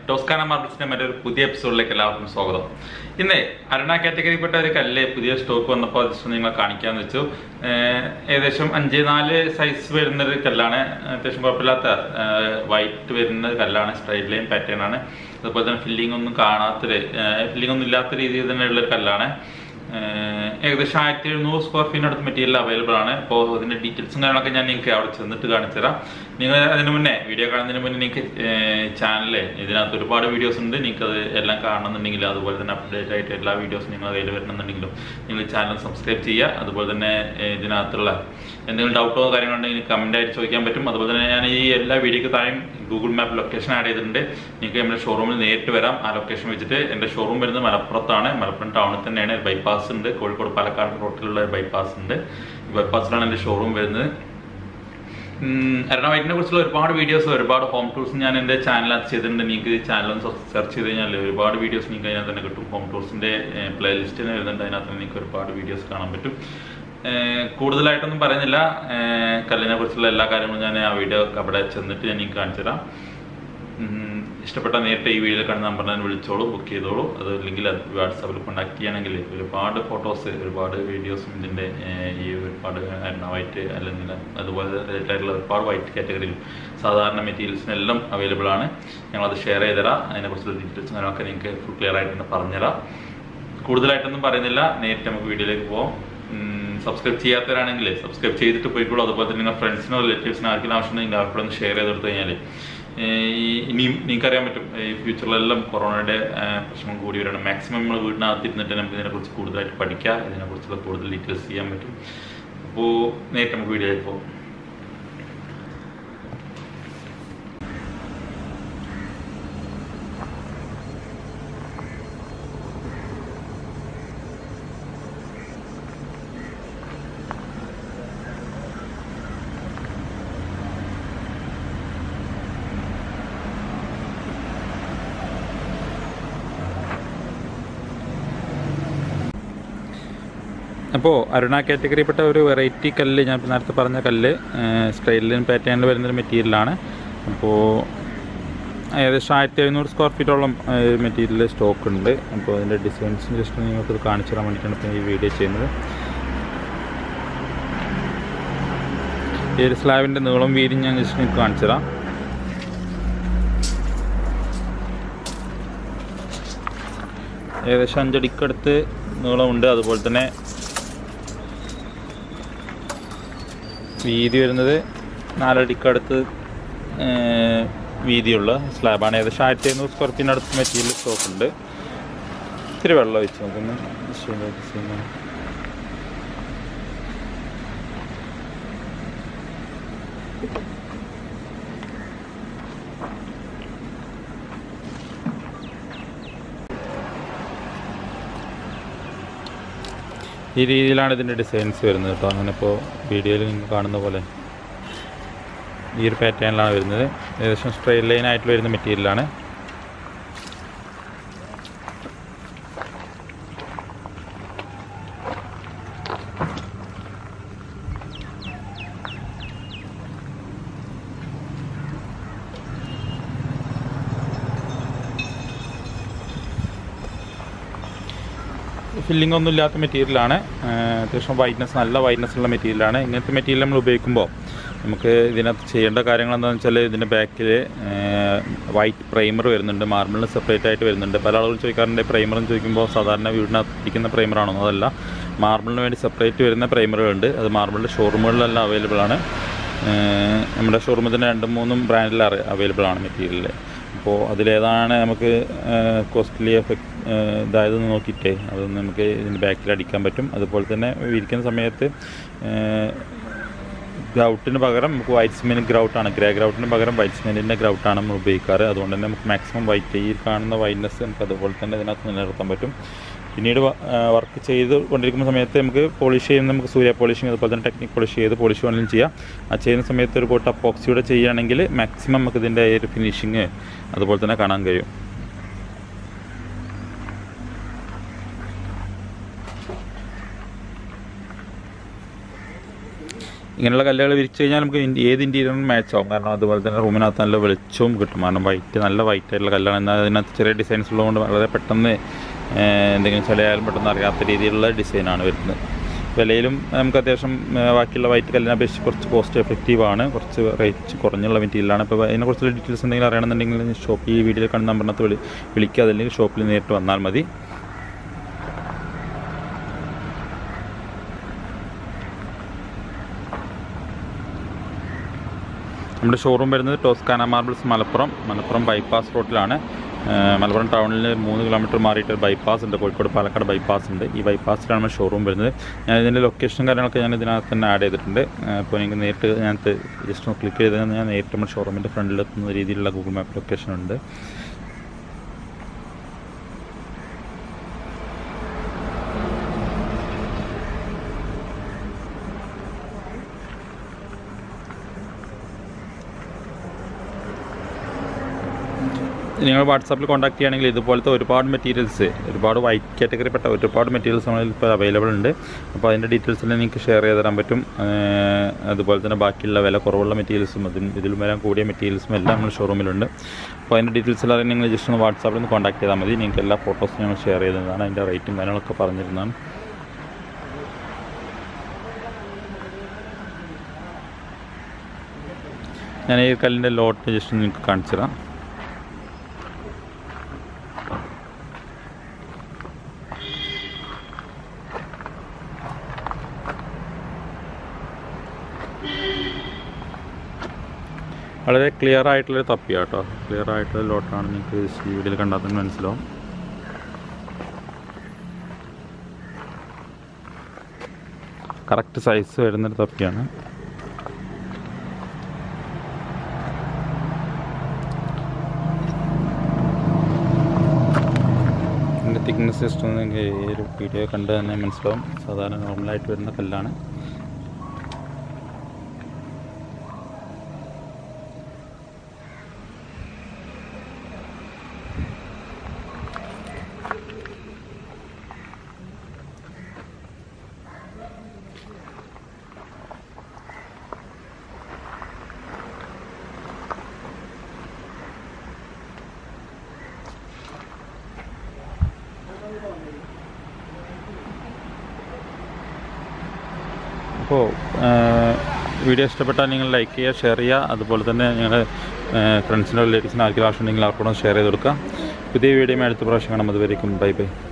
Toscana മാർബിൾസിന്റെ മറ്റൊരു പുതിയ എപ്പിസോഡിലേക്ക് എല്ലാവർക്കും സ്വാഗതം ഇന്ന് അരുണ കാറ്റഗറിയിൽപ്പെട്ട ഒരു കല്ല് പുതിയ സ്റ്റോക്ക് വന്നപ്പോൾ ജസ്റ്റ് നിങ്ങളെ കാണിക്കാന്ന് വെച്ചു ഏഹ് ഏകദേശം അഞ്ച് നാല് സൈസ് വരുന്ന ഒരു കല്ലാണ് അത്യാവശ്യം കുഴപ്പമില്ലാത്ത വൈറ്റ് വരുന്ന കല്ലാണ് സ്ട്രൈറ്റ് ലൈൻ പാറ്റേൺ ആണ് അതുപോലെ തന്നെ ഫില്ലിംഗ് ഒന്നും കാണാത്തൊരു ഫില്ലിംഗ് ഒന്നും ഇല്ലാത്ത രീതിയിൽ തന്നെയുള്ള ഒരു കല്ലാണ് ഏഹ് ഏകദേശം ആയിരത്തി എഴുന്നൂറ് സ്ക്വയർ ഫീറ്റിനടുത്ത് മെറ്റീരിയൽ അവൈലബിൾ ആണ് അപ്പോൾ അതിന്റെ ഡീറ്റെയിൽസും കാര്യങ്ങളൊക്കെ ഞാൻ നിങ്ങൾക്ക് അവിടെ ചെന്നിട്ട് കാണിച്ചു തരാം നിങ്ങൾ അതിന് മുന്നേ വീഡിയോ കാണുന്നതിന് മുന്നേ നിങ്ങൾക്ക് ചാനലിൽ ഇതിനകത്ത് ഒരുപാട് വീഡിയോസ് ഉണ്ട് നിങ്ങൾക്ക് അത് എല്ലാം കാണണമെന്നുണ്ടെങ്കിൽ അതുപോലെ തന്നെ അപ്ഡേറ്റ് ആയിട്ട് എല്ലാ വീഡിയോസും നിങ്ങൾ കയ്യിൽ വരണമെന്നുണ്ടെങ്കിലും നിങ്ങൾ ചാനൽ സബ്സ്ക്രൈബ് ചെയ്യുക അതുപോലെ തന്നെ ഏഹ് ഇതിനകത്തുള്ള എന്തെങ്കിലും ഡൗട്ടോ കാര്യങ്ങളുണ്ടെങ്കിൽ കമൻ്റ് ആയിട്ട് ചോദിക്കാൻ പറ്റും അതുപോലെ തന്നെ ഞാൻ ഈ എല്ലാ വീഡിയോക്ക് താഴെയും ഗൂഗിൾ മാപ്പ് ലൊക്കേഷൻ ആഡ് ചെയ്തിട്ടുണ്ട് നിങ്ങൾക്ക് നമ്മുടെ ഷോറൂമിൽ നേരിട്ട് വരാം ആ ലൊക്കേഷൻ വെച്ചിട്ട് എൻ്റെ ഷോറൂം വരുന്നത് മലപ്പുറത്താണ് മലപ്പുറം ടൗണിൽ തന്നെയാണ് ബൈപ്പാസ് ഉണ്ട് കോഴിക്കോട് പാലക്കാട് റോട്ടിലുള്ള ബൈപ്പാസ് ഉണ്ട് ഈ ബൈപ്പാസിലാണ് എൻ്റെ ഷോറൂം വരുന്നത് എറണാകുളത്തിനെ കുറിച്ചുള്ള ഒരുപാട് വീഡിയോസ് ഒരുപാട് ഹോം ടൂൾസ് ഞാൻ എൻ്റെ ചാനലകത്ത് ചെയ്തിട്ടുണ്ട് നിങ്ങൾക്ക് ചാനൽ ഒന്ന് സെർച്ച് ചെയ്ത് കഴിഞ്ഞാൽ ഒരുപാട് വീഡിയോസ് നിങ്ങൾക്ക് അതിനകത്ത് തന്നെ കിട്ടും ഹോം ടൂൾസിൻ്റെ പ്ലേ ലിസ്റ്റ് തന്നെ വരുന്നുണ്ട് അതിനകത്ത് നിങ്ങൾക്ക് ഒരുപാട് വീഡിയോസ് കാണാൻ പറ്റും ഏഹ് കൂടുതലായിട്ടൊന്നും പറയുന്നില്ല ഏഹ് കല്ലിനെ കുറിച്ചുള്ള എല്ലാ കാര്യങ്ങളും ഞാൻ ആ വീഡിയോ അവിടെ ചെന്നിട്ട് ഞാൻ നിങ്ങൾക്ക് കാണിച്ചു തരാം ഉം, ഇഷ്ടപ്പെട്ട നേരിട്ട് ഈ വീഡിയോ കാണുന്ന നമ്പറിൽ തന്നെ വിളിച്ചോളൂ ബുക്ക് ചെയ്തോളൂ അത് അല്ലെങ്കിൽ അത് വാട്സാപ്പിൽ കോൺടാക്ട് ചെയ്യണമെങ്കിൽ ഒരുപാട് ഫോട്ടോസ് ഒരുപാട് വീഡിയോസും ഇതിൻ്റെ ഏഹ്, ഈ ഒരുപാട് വൈറ്റ് അല്ലെങ്കിൽ അതുപോലെ റിലേറ്റഡ് ആയിട്ടുള്ള ഒരുപാട് വൈറ്റ് കാറ്റഗറിയിൽ സാധാരണ മെറ്റീരിയൽസിനെല്ലാം അവൈലബിൾ ആണ് ഞങ്ങളത് ഷെയർ ചെയ്ത് തരാം അതിനെക്കുറിച്ചുള്ള ഡീറ്റെയിൽസും കാര്യങ്ങളൊക്കെ നിങ്ങൾക്ക് ഫുൾ ക്ലിയർ ആയിട്ട് തന്നെ പറഞ്ഞുതരാം കൂടുതലായിട്ടൊന്നും പറയുന്നില്ല നേരിട്ട് നമുക്ക് വീഡിയോയിലേക്ക് പോവാം സബ്സ്ക്രൈബ് ചെയ്യാത്തവരാണെങ്കിൽ സബ്സ്ക്രൈബ് ചെയ്തിട്ട് പോയിക്കോളൂ അതുപോലെ തന്നെ നിങ്ങളുടെ ഫ്രണ്ട്സിനോ റിലേറ്റീവ്സിനോ ആർക്കെങ്കിലും ആവശ്യമുണ്ടെങ്കിൽ അവരുടെ ഒന്ന് ഷെയർ ചെയ്ത് കൊടുത്തു കഴിഞ്ഞാൽ ഇനിയും നിങ്ങൾക്കറിയാൻ പറ്റും ഈ ഫ്യൂച്ചറിലെല്ലാം കൊറോണയുടെ പ്രശ്നം കൂടി വരണം മാക്സിമം നമ്മൾ വീടിനകത്ത് ഇരുന്നിട്ട് നമുക്ക് ഇതിനെക്കുറിച്ച് കൂടുതലായിട്ട് പഠിക്കാം ഇതിനെക്കുറിച്ചുള്ള കൂടുതൽ ഡീറ്റെയിൽസ് ചെയ്യാൻ പറ്റും അപ്പോൾ നേരിട്ട് നമുക്ക് വീഡിയോയിലേക്ക് പോകും അപ്പോൾ അരുണ കാറ്റഗറിപ്പെട്ട ഒരു വെറൈറ്റി കല്ല് ഞാൻ ഇപ്പം നേരത്തെ പറഞ്ഞ കല്ല് സ്റ്റൈലിൻ പാറ്റേണിൽ വരുന്നൊരു മെറ്റീരിയലാണ് അപ്പോൾ ഏകദേശം ആയിരത്തി എഴുന്നൂറ് സ്ക്വയർ ഫീറ്റോളം മെറ്റീരിയൽ സ്റ്റോക്ക് ഉണ്ട് അപ്പോൾ അതിൻ്റെ ഡിസൈൻസും ജസ്റ്റ് നിങ്ങൾക്ക് കാണിച്ചു തരാൻ വേണ്ടിയിട്ടാണ് ഇപ്പോൾ ഈ വീഡിയോ ചെയ്യുന്നത് ഈ ഒരു സ്ലാബിൻ്റെ നീളം വീതി ഞാൻ ജസ്റ്റ് നിങ്ങൾക്ക് കാണിച്ചു തരാം ഏകദേശം അഞ്ചടിക്കടുത്ത് നീളമുണ്ട് അതുപോലെ തന്നെ വീതി വരുന്നത് നാലടിക്കടുത്ത് ഏഹ്, വീതിയുള്ള സ്ലാബാണ് ഏകദേശം ആയിരത്തി എഴുന്നൂറ് സ്ക്വയർ ഫീറ്റിനടുത്ത് മെറ്റീരിയൽ സ്റ്റോക്ക് ഉണ്ട് ഇത്തിരി വെള്ളം ഒഴിച്ച് നോക്കുന്നു ശരിയായിട്ട് ചെയ്യുന്നു ഈ രീതിയിലാണ് ഇതിൻ്റെ ഡിസൈൻസ് വരുന്നത് കേട്ടോ അങ്ങനെ ഇപ്പോൾ വീഡിയോയിൽ നിങ്ങൾ കാണുന്ന പോലെ ഈ ഒരു പാറ്റേണിലാണ് വരുന്നത് ഏകദേശം സ്ട്രെയിറ്റ് ലൈൻ ആയിട്ട് വരുന്ന മെറ്റീരിയലാണ് ഫില്ലിംഗ് ഒന്നും ഇല്ലാത്ത മെറ്റീരിയലാണ് അത്യാവശ്യം വൈറ്റ്നസ് നല്ല വൈറ്റ്നസ് ഉള്ള മെറ്റീരിയലാണ് ഇങ്ങനത്തെ മെറ്റീരിയൽ നമ്മൾ ഉപയോഗിക്കുമ്പോൾ നമുക്ക് ഇതിനകത്ത് ചെയ്യേണ്ട കാര്യങ്ങൾ എന്താണെന്ന് വെച്ചാൽ ഇതിൻ്റെ ബാക്കിൽ വൈറ്റ് പ്രൈമർ വരുന്നുണ്ട് മാർബിളിന് സെപ്പറേറ്റ് ആയിട്ട് വരുന്നുണ്ട് പല ആളുകൾ ചോദിക്കാറുണ്ട് പ്രൈമർ എന്ന് ചോദിക്കുമ്പോൾ സാധാരണ വീടിനകത്ത് ഇരിക്കുന്ന പ്രൈമറാണോ അതല്ല മാർബിളിന് വേണ്ടി സെപ്പറേറ്റ് വരുന്ന പ്രൈമറുകളുണ്ട് അത് മാർബിളിൻ്റെ ഷോറൂമുകളിലെല്ലാം അവൈലബിൾ ആണ് ഏഹ് നമ്മുടെ ഷോറൂമിൽ തന്നെ രണ്ടും മൂന്നും ബ്രാൻഡിൽ അവൈലബിൾ ആണ് മെറ്റീരിയൽ അപ്പോൾ അതിലേതാണ് നമുക്ക് കോസ്റ്റ്ലി എഫക്ട് ഇതായതെന്ന് നോക്കിയിട്ടേ അതൊന്ന് നമുക്ക് ഇതിൻ്റെ ബാക്കിൽ അടിക്കാൻ പറ്റും അതുപോലെ തന്നെ വിരിക്കുന്ന സമയത്ത് ഗ്രൗട്ടിന് പകരം നമുക്ക് വൈറ്റ് സിമെൻറ്റ് ഗ്രൗട്ടാണ് ഗ്രേ ഗ്രൗട്ടിന് പകരം വൈറ്റ് സിമെൻറ്റിൻ്റെ ഗ്രൗട്ടാണ് നമ്മൾ ഉപയോഗിക്കാറ് അതുകൊണ്ട് തന്നെ നമുക്ക് മാക്സിമം വൈറ്റ് ഈ കാണുന്ന വൈറ്റ്നസ് നമുക്ക് അതുപോലെ തന്നെ ഇതിനകത്ത് നിലനിർത്താൻ പറ്റും പിന്നീട് വർക്ക് ചെയ്ത് കൊണ്ടിരിക്കുന്ന സമയത്ത് നമുക്ക് പോളിഷ് ചെയ്യുന്ന നമുക്ക് സൂര്യ പോളിഷിങ് അതുപോലെ തന്നെ ടെക്നിക് പോളിഷ് ചെയ്ത് പോളിഷ് വേണമെങ്കിലും ചെയ്യാം ആ ചെയ്യുന്ന സമയത്ത് ഒരു കോട്ട് അപ്പോക്സിയുടെ ചെയ്യുകയാണെങ്കിൽ മാക്സിമം നമുക്ക് ഇതിൻ്റെ ഒരു ഫിനിഷിങ് അതുപോലെ തന്നെ കാണാൻ കഴിയും ഇങ്ങനെയുള്ള കല്ലുകൾ വിരിച്ചു കഴിഞ്ഞാൽ നമുക്ക് ഇൻ- ഏത് ഇൻറ്റീരിയറിനും മാച്ച് ആവും കാരണം അതുപോലെ തന്നെ റൂമിനകത്ത് നല്ല വെളിച്ചവും കിട്ടും കാരണം വൈറ്റ് നല്ല വൈറ്റ് ആയിട്ടുള്ള കല്ലാണ് എന്നാൽ അതിനകത്ത് ചെറിയ ഡിസൈൻസ് ഉള്ളതുകൊണ്ട് വളരെ പെട്ടെന്ന് ഏഹ്, എന്തെങ്കിലും ചിലയാലും പെട്ടെന്ന് അറിയാത്ത രീതിയിലുള്ള ഡിസൈനാണ് വരുന്നത് വിലയിലും നമുക്ക് അത്യാവശ്യം ഏഹ്, ബാക്കിയുള്ള വൈറ്റ് കല്ലിനെ അപേക്ഷിച്ച് കുറച്ച് കോസ്റ്റ് എഫക്റ്റീവ് ആണ് കുറച്ച് റേറ്റ് കുറഞ്ഞുള്ള മെറ്റീരിയലാണ് ഇപ്പോൾ അതിനെക്കുറിച്ചുള്ള ഡീറ്റെയിൽസ് എന്തെങ്കിലും അറിയണമെന്നുണ്ടെങ്കിൽ ഷോപ്പ് ഈ വീഡിയോയിൽ കാണുന്ന നമ്പറിനകത്ത് വിളി വിളിക്കുക അതല്ലെങ്കിൽ ഷോപ്പിൽ നേരിട്ട് വന്നാൽ മതി നമ്മുടെ ഷോറൂം വരുന്നത് Toscana marbles Malappuram Malappuram bypass റോഡിലാണ് ഏഹ് മലപ്പുറം ടൗണിൽ മൂന്ന് കിലോമീറ്റർ മാറിയിട്ട് ഒരു ബൈപ്പാസ് ഉണ്ട് കോഴിക്കോട് പാലക്കാട് ബൈപ്പാസ് ഉണ്ട് ഈ ബൈപ്പാസിലാണ് നമ്മുടെ ഷോറൂം വരുന്നത് ഞാൻ ഇതിൻ്റെ ലൊക്കേഷൻ കാര്യങ്ങളൊക്കെ ഞാൻ ഇതിനകത്ത് തന്നെ ആഡ് ചെയ്തിട്ടുണ്ട് ഏഹ് അപ്പോൾ നിങ്ങൾക്ക് നേരിട്ട് ഞാനത് ജസ്റ്റ് ഒന്ന് ക്ലിക്ക് ചെയ്ത് ഞാൻ നേരിട്ട് നമ്മുടെ ഷോറൂമിൻ്റെ ഫ്രണ്ടിലെത്തുന്ന രീതിയിലുള്ള ഗൂഗിൾ മാപ്പ് ലൊക്കേഷൻ ഉണ്ട് നിങ്ങൾ വാട്സാപ്പിൽ കോൺടാക്ട് ചെയ്യുകയാണെങ്കിൽ ഇതുപോലത്തെ ഒരുപാട് മെറ്റീരിയൽസ് ഒരുപാട് വൈറ്റ് കാറ്റഗറിപ്പെട്ട ഒരുപാട് മെറ്റീരിയൽസ് നമ്മളിൽ ഇപ്പോൾ അവൈലബിൾ ഉണ്ട് അപ്പോൾ അതിൻ്റെ ഡീറ്റെയിൽസ് എല്ലാം നിങ്ങൾക്ക് ഷെയർ ചെയ്ത് തരാൻ പറ്റും ഏഹ് അതുപോലെ തന്നെ ബാക്കിയുള്ള വില കുറവുള്ള മെറ്റീരിയൽസും അതിൽ ഇതിലും വരാൻ കൂടിയ മെറ്റീരിയൽസും എല്ലാം നമ്മുടെ ഷോറൂമിലുണ്ട് അപ്പോൾ അതിൻ്റെ ഡീറ്റെയിൽസ് എല്ലാം നിങ്ങൾ ജസ്റ്റ് ഒന്ന് വാട്സാപ്പിൽ ഒന്ന് കോൺടാക്ട് ചെയ്താൽ മതി നിങ്ങൾക്ക് എല്ലാ ഫോട്ടോസും ഞങ്ങൾ ഷെയർ ചെയ്തതാണ് അതിൻ്റെ റേറ്റും കാര്യങ്ങളൊക്കെ പറഞ്ഞിരുന്നതാണ് ഞാൻ ഈ കല്ലിൻ്റെ ലോട്ട് ജസ്റ്റ് നിങ്ങൾക്ക് കാണിച്ചു തരാം വളരെ ക്ലിയർ ആയിട്ടുള്ളൊരു തപ്പിയാണ് കേട്ടോ ക്ലിയർ ആയിട്ടുള്ള ലോട്ടാണ് നിങ്ങൾക്ക് ഈ വീഡിയോയിൽ കണ്ടാൽ തന്നെ മനസ്സിലാവും കറക്റ്റ് സൈസ് വരുന്നൊരു തപ്പിയാണ് ഇതിൻ്റെ തിക്നെസ് ജസ്റ്റ് ഒന്ന് നിങ്ങൾക്ക് ഈ ഒരു വീഡിയോ കണ്ട് തന്നെ മനസ്സിലാവും സാധാരണ നോർമലായിട്ട് വരുന്ന കല്ലാണ് അപ്പോൾ വീഡിയോ ഇഷ്ടപ്പെട്ടാൽ നിങ്ങൾ ലൈക്ക് ചെയ്യുക ഷെയർ ചെയ്യുക അതുപോലെ തന്നെ നിങ്ങളുടെ ഫ്രണ്ട്സിനോ റിലേറ്റീവ്സിനോ ആർക്കെങ്കിലും ആവശ്യമുണ്ടെങ്കിൽ അവർക്കൂടെ ഷെയർ ചെയ്ത് കൊടുക്കുക പുതിയ വീഡിയോ അടുത്ത പ്രാവശ്യം കാണാം അതുവരേക്കും ബൈ ബൈ